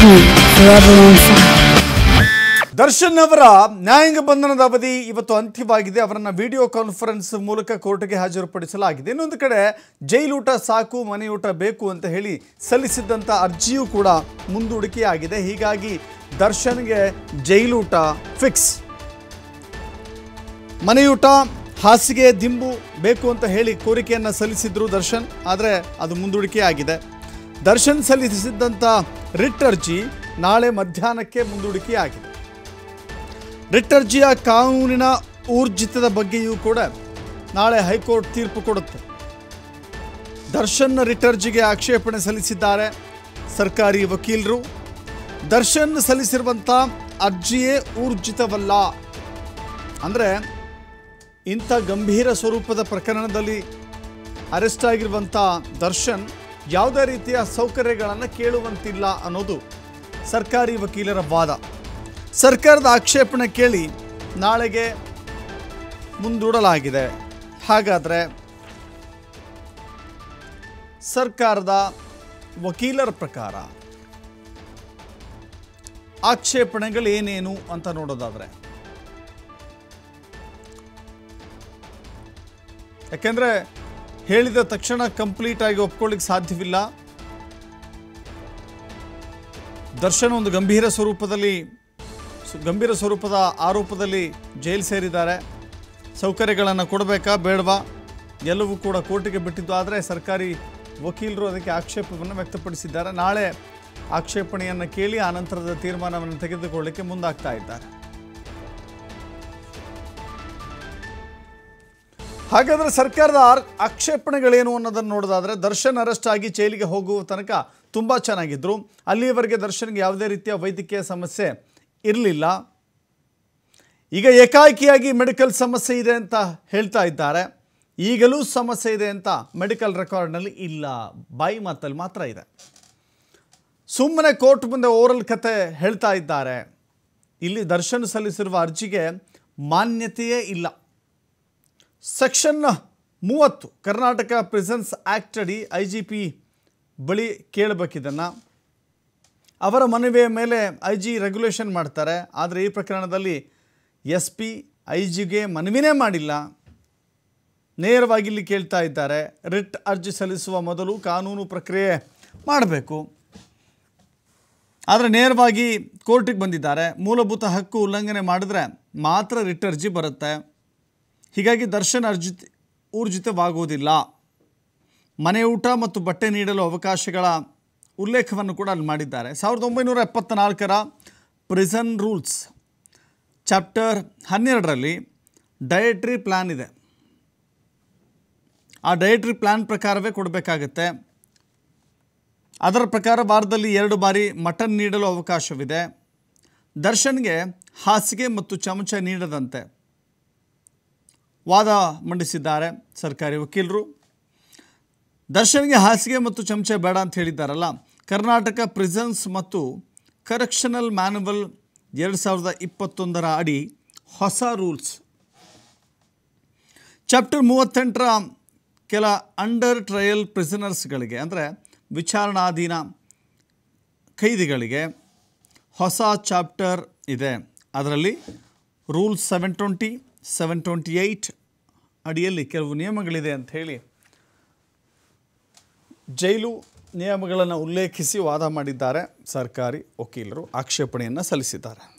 forever on fire. Darshan ಅವರ ನ್ಯಾಯಾಂಗ ಬಂಧನದ ಅವಧಿ ಇವತ್ತು ಅಂತ್ಯವಾಗಿದೆ ಅವರನ್ನ ವಿಡಿಯೋ ಕಾನ್ಫರೆನ್ಸ್ ಮೂಲಕ ಕೋರ್ಟ್ಗೆ ಹಾಜರುಪಡಿಸಲಾಗಿದೆ ಇನ್ನೊಂದು ಕಡೆ ಜೈಲೂಟ ಸಾಕು ಮನೆಯೂಟ ಬೇಕು ಅಂತ ಹೇಳಿ ಸಲ್ಲಿಸಿದ್ದಂಥ ಅರ್ಜಿಯೂ ಕೂಡ ಮುಂದೂಡಿಕೆಯಾಗಿದೆ ಹೀಗಾಗಿ ದರ್ಶನ್ಗೆ ಜೈಲೂಟ ಫಿಕ್ಸ್ ಮನೆಯೂಟ ಹಾಸಿಗೆ ದಿಂಬು ಬೇಕು ಅಂತ ಹೇಳಿ ಕೋರಿಕೆಯನ್ನು ಸಲ್ಲಿಸಿದ್ರು ದರ್ಶನ್ ಆದರೆ ಅದು ಮುಂದೂಡಿಕೆ ಆಗಿದೆ ದರ್ಶನ್ ಸಲ್ಲಿಸಿದ್ದಂಥ ರಿಟ್ ಅರ್ಜಿ ನಾಳೆ ಮಧ್ಯಾಹ್ನಕ್ಕೆ ಮುಂದೂಡಿಕೆ ಆಗಿದೆ ರಿಟ್ ಅರ್ಜಿಯ ಕಾನೂನಿನ ಊರ್ಜಿತದ ಬಗ್ಗೆಯೂ ಕೂಡ ನಾಳೆ ಹೈಕೋರ್ಟ್ ತೀರ್ಪು ಕೊಡುತ್ತೆ ದರ್ಶನ್ ರಿಟ್ ಅರ್ಜಿಗೆ ಆಕ್ಷೇಪಣೆ ಸಲ್ಲಿಸಿದ್ದಾರೆ ಸರ್ಕಾರಿ ವಕೀಲರು ದರ್ಶನ್ ಸಲ್ಲಿಸಿರುವಂಥ ಅರ್ಜಿಯೇ ಊರ್ಜಿತವಲ್ಲ ಅಂದರೆ ಇಂಥ ಗಂಭೀರ ಸ್ವರೂಪದ ಪ್ರಕರಣದಲ್ಲಿ ಅರೆಸ್ಟ್ ಆಗಿರುವಂಥ ದರ್ಶನ್ ಯಾವುದೇ ರೀತಿಯ ಸೌಕರ್ಯಗಳನ್ನು ಕೇಳುವಂತಿಲ್ಲ ಅನ್ನೋದು ಸರ್ಕಾರಿ ವಕೀಲರ ವಾದ ಸರ್ಕಾರದ ಆಕ್ಷೇಪಣೆ ಕೇಳಿ ನಾಳೆಗೆ ಮುಂದೂಡಲಾಗಿದೆ ಹಾಗಾದರೆ ಸರ್ಕಾರದ ವಕೀಲರ ಪ್ರಕಾರ ಆಕ್ಷೇಪಣೆಗಳೇನೇನು ಅಂತ ನೋಡೋದಾದರೆ ಯಾಕೆಂದರೆ ಹೇಳಿದ ತಕ್ಷಣ ಕಂಪ್ಲೀಟ್ ಆಗಿ ಒಪ್ಕೊಳ್ಳಿಕ್ಕೆ ಸಾಧ್ಯವಿಲ್ಲ ದರ್ಶನ್ ಒಂದು ಗಂಭೀರ ಸ್ವರೂಪದಲ್ಲಿ ಸು- ಗಂಭೀರ ಸ್ವರೂಪದ ಆರೋಪದಲ್ಲಿ ಜೈಲು ಸೇರಿದ್ದಾರೆ ಸೌಕರ್ಯಗಳನ್ನು ಕೊಡಬೇಕಾ ಬೇಡವಾ ಎಲ್ಲವೂ ಕೂಡ ಕೋರ್ಟಿಗೆ ಬಿಟ್ಟಿದ್ದು ಆದರೆ ಸರ್ಕಾರಿ ವಕೀಲರು ಅದಕ್ಕೆ ಆಕ್ಷೇಪವನ್ನು ವ್ಯಕ್ತಪಡಿಸಿದ್ದಾರೆ ನಾಳೆ ಆಕ್ಷೇಪಣೆಯನ್ನು ಕೇಳಿ ಆನಂತರದ ತೀರ್ಮಾನವನ್ನು ತೆಗೆದುಕೊಳ್ಳಿಕ್ಕೆ ಮುಂದಾಗ್ತಾ ಇದ್ದಾರೆ ಹಾಗಾದರೆ ಸರ್ಕಾರದ ಆರ್ ಆಕ್ಷೇಪಣೆಗಳೇನು ಅನ್ನೋದನ್ನು ನೋಡೋದಾದರೆ ದರ್ಶನ್ ಅರೆಸ್ಟ್ ಆಗಿ ಜೈಲಿಗೆ ಹೋಗುವ ತನಕ ತುಂಬ ಚೆನ್ನಾಗಿದ್ದರು ಅಲ್ಲಿಯವರೆಗೆ ದರ್ಶನ್ಗೆ ಯಾವುದೇ ರೀತಿಯ ವೈದ್ಯಕೀಯ ಸಮಸ್ಯೆ ಇರಲಿಲ್ಲ ಈಗ ಏಕಾಏಕಿಯಾಗಿ ಮೆಡಿಕಲ್ ಸಮಸ್ಯೆ ಇದೆ ಅಂತ ಹೇಳ್ತಾ ಇದ್ದಾರೆ ಈಗಲೂ ಸಮಸ್ಯೆ ಇದೆ ಅಂತ ಮೆಡಿಕಲ್ ರೆಕಾರ್ಡ್ನಲ್ಲಿ ಇಲ್ಲ ಬಾಯಿ ಮಾತಲ್ಲಿ ಮಾತ್ರ ಇದೆ ಸುಮ್ಮನೆ ಕೋರ್ಟ್ ಮುಂದೆ ಓರಲ್ ಕತೆ ಹೇಳ್ತಾ ಇದ್ದಾರೆ ಇಲ್ಲಿ ದರ್ಶನ್ ಸಲ್ಲಿಸಿರುವ ಅರ್ಜಿಗೆ ಮಾನ್ಯತೆಯೇ ಇಲ್ಲ ಸೆಕ್ಷನ್ ಮೂವತ್ತು ಕರ್ನಾಟಕ ಪ್ರಿಸನ್ಸ್ ಆ್ಯಕ್ಟ್ ಅಡಿ ಐ ಜಿ ಪಿ ಬಳಿ ಕೇಳಬೇಕಿದನ್ನು ಅವರ ಮನವಿಯ ಮೇಲೆ ಐ ಜಿ ರೆಗ್ಯುಲೇಷನ್ ಮಾಡ್ತಾರೆ ಆದರೆ ಈ ಪ್ರಕರಣದಲ್ಲಿ ಎಸ್ ಪಿ ಐ ಜಿಗೆ ಮನವಿನೇ ಮಾಡಿಲ್ಲ ನೇರವಾಗಿ ಇಲ್ಲಿ ಕೇಳ್ತಾ ಇದ್ದಾರೆ ರಿಟ್ ಅರ್ಜಿ ಸಲ್ಲಿಸುವ ಮೊದಲು ಕಾನೂನು ಪ್ರಕ್ರಿಯೆ ಮಾಡಬೇಕು ಆದರೆ ನೇರವಾಗಿ ಕೋರ್ಟಿಗೆ ಬಂದಿದ್ದಾರೆ ಮೂಲಭೂತ ಹಕ್ಕು ಉಲ್ಲಂಘನೆ ಮಾಡಿದ್ರೆ ಮಾತ್ರ ರಿಟ್ ಅರ್ಜಿ ಬರುತ್ತೆ ಹೀಗಾಗಿ ದರ್ಶನ್ ಅರ್ಜಿ ಊರ್ಜಿತವಾಗುವುದಿಲ್ಲ ಮನೆ ಊಟ ಮತ್ತು ಬಟ್ಟೆ ನೀಡಲು ಅವಕಾಶಗಳ ಉಲ್ಲೇಖವನ್ನು ಕೂಡ ಅಲ್ಲಿ ಮಾಡಿದ್ದಾರೆ ಸಾವಿರದ ಒಂಬೈನೂರ ಎಪ್ಪತ್ತ ನಾಲ್ಕರ ಪ್ರಿಸನ್ ರೂಲ್ಸ್ ಚಾಪ್ಟರ್ ಹನ್ನೆರಡರಲ್ಲಿ ಡಯಟ್ರಿ ಪ್ಲ್ಯಾನ್ ಇದೆ ಆ ಡಯಟ್ರಿ ಪ್ಲ್ಯಾನ್ ಪ್ರಕಾರವೇ ಕೊಡಬೇಕಾಗತ್ತೆ ಅದರ ಪ್ರಕಾರ ವಾರದಲ್ಲಿ ಎರಡು ಬಾರಿ ಮಟನ್ ನೀಡಲು ಅವಕಾಶವಿದೆ ದರ್ಶನ್ಗೆ ಹಾಸಿಗೆ ಮತ್ತು ಚಮಚ ನೀಡದಂತೆ ವಾದ ಮಂಡಿಸಿದ್ದಾರೆ ಸರ್ಕಾರಿ ವಕೀಲರು ದರ್ಶನ್ಗೆ ಹಾಸಿಗೆ ಮತ್ತು ಚಮಚ ಬೇಡ ಅಂತ ಹೇಳಿದ್ದಾರಲ್ಲ ಕರ್ನಾಟಕ ಪ್ರಿಸನ್ಸ್ ಮತ್ತು ಕರೆಕ್ಷನಲ್ ಮ್ಯಾನುವಲ್ ಎರಡು ಸಾವಿರದ ಇಪ್ಪತ್ತೊಂದರ ಅಡಿ ಹೊಸ ರೂಲ್ಸ್ ಚಾಪ್ಟರ್ ಮೂವತ್ತೆಂಟರ ಕೆಲ ಅಂಡರ್ ಟ್ರಯಲ್ ಪ್ರಿಸನರ್ಸ್ಗಳಿಗೆ ಅಂದರೆ ವಿಚಾರಣಾಧೀನ ಖೈದಿಗಳಿಗೆ ಹೊಸ ಚಾಪ್ಟರ್ ಇದೆ ಅದರಲ್ಲಿ rules seven twenty seven twenty eight ಅಡಿಯಲ್ಲಿ ಕೆಲವು ನಿಯಮಗಳಿದೆ ಅಂತ ಹೇಳಿ ಜೈಲು ನಿಯಮಗಳನ್ನು ಉಲ್ಲೇಖಿಸಿ ವಾದ ಮಾಡಿದ್ದಾರೆ ಸರ್ಕಾರಿ ವಕೀಲರು ಆಕ್ಷೇಪಣೆಯನ್ನು ಸಲ್ಲಿಸಿದ್ದಾರೆ